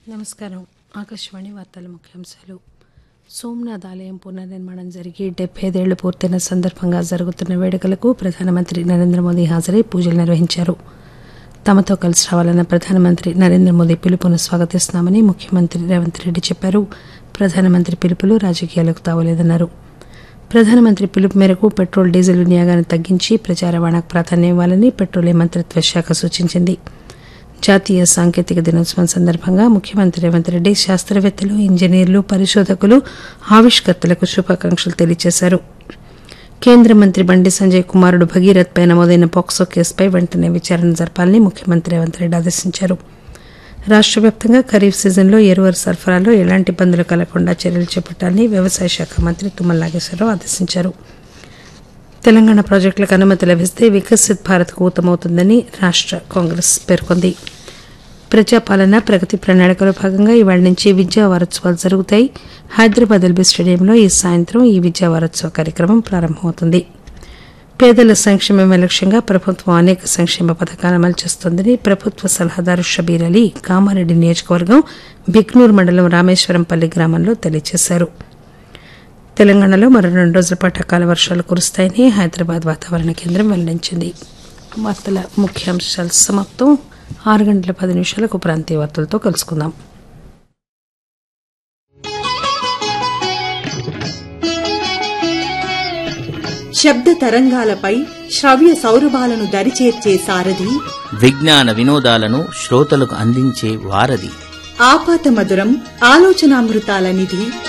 నమస్కారం ఆకాశవాణి వార్తల ముఖ్యాంశాలు సోమనాథ్ ఆలయం పునర్నిర్మాణం జరిగి డెబ్బై ఐదేళ్లు పూర్తయిన సందర్భంగా జరుగుతున్న వేడుకలకు ప్రధానమంత్రి నరేంద్ర మోదీ హాజరై పూజలు నిర్వహించారు తమతో కలిసి రావాలన్న ప్రధానమంత్రి నరేంద్ర మోదీ పిలుపును స్వాగతిస్తున్నామని ముఖ్యమంత్రి రేవంత్ రెడ్డి చెప్పారు ప్రధానమంత్రి పిలుపులు రాజకీయాలకు తావలేదన్నారు ప్రధానమంత్రి పిలుపు మేరకు పెట్రోల్ డీజిల్ వినియోగాన్ని తగ్గించి ప్రజా రవాణాకు ప్రాధాన్యం ఇవ్వాలని పెట్రోలియం మంత్రిత్వ శాఖ సూచించింది జాతీయ సాంకేతిక దినోత్సవం సందర్భంగా ముఖ్యమంత్రి రేవంత్ రెడ్డి శాస్త్రవేత్తలు ఇంజనీర్లు పరిశోధకులు ఆవిష్కర్తలకు శుభాకాంక్షలు తెలియజేశారు కేంద్ర మంత్రి బండి సంజయ్ కుమారుడు భగీరథ్ పై నమోదైన పోక్సో కేసుపై వెంటనే విచారణ జరపాలని ముఖ్యమంత్రి రేవంత్ రెడ్డి ఆదేశించారు రాష్ట వ్యాప్తంగా ఖరీఫ్ సీజన్లో ఎరువుల సరఫరాలో ఎలాంటి ఇబ్బందులు కలగకుండా చర్యలు చేపట్టాలని వ్యవసాయ శాఖ మంత్రి తుమ్మల నాగేశ్వరరావు ఆదేశించారు తెలంగాణ ప్రాజెక్టులకు అనుమతి లభిస్తే వికసిత్ భారత్ ఊతమవుతుందని రాష్ట కాంగ్రెస్ పేర్కొంది ప్రజాపాలన ప్రగతి ప్రణాళికలో భాగంగా ఇవాళ నుంచి విద్యా వారోత్సవాలు జరుగుతాయి హైదరాబాద్ ఎల్బీ స్టేడియంలో ఈ సాయంత్రం ఈ విద్యా వారోత్సవ కార్యక్రమం ప్రారంభమవుతుంది పేదల సంక్షేమమే లక్ష్యంగా ప్రభుత్వం అనేక సంక్షేమ పథకాలు అమలు చేస్తోందని ప్రభుత్వ సలహాదారు షబీర్ అలీ కామారెడ్డి నియోజకవర్గం బిక్నూర్ మండలం రామేశ్వరంపల్లి గ్రామంలో తెలియజేశారు తెలంగాణలో మరో రెండు రోజుల పాటు అకాల వర్షాలు కురుస్తాయని హైదరాబాద్ వాతావరణ కేంద్రం వెల్లడించింది వార్తల ముఖ్యాంశాలు సమాప్తం ఆరు గంటల పది నిమిషాలకు ప్రాంతీయ వార్తలతో కలుసుకుందాం శబ్ద తరంగాలపై శ్రవ్య సౌరభాలను దరిచేర్చే సారథి విజ్ఞాన వినోదాలను శ్రోతలకు అందించే వారధి ఆపాత మధురం ఆలోచనామృతాల నిధి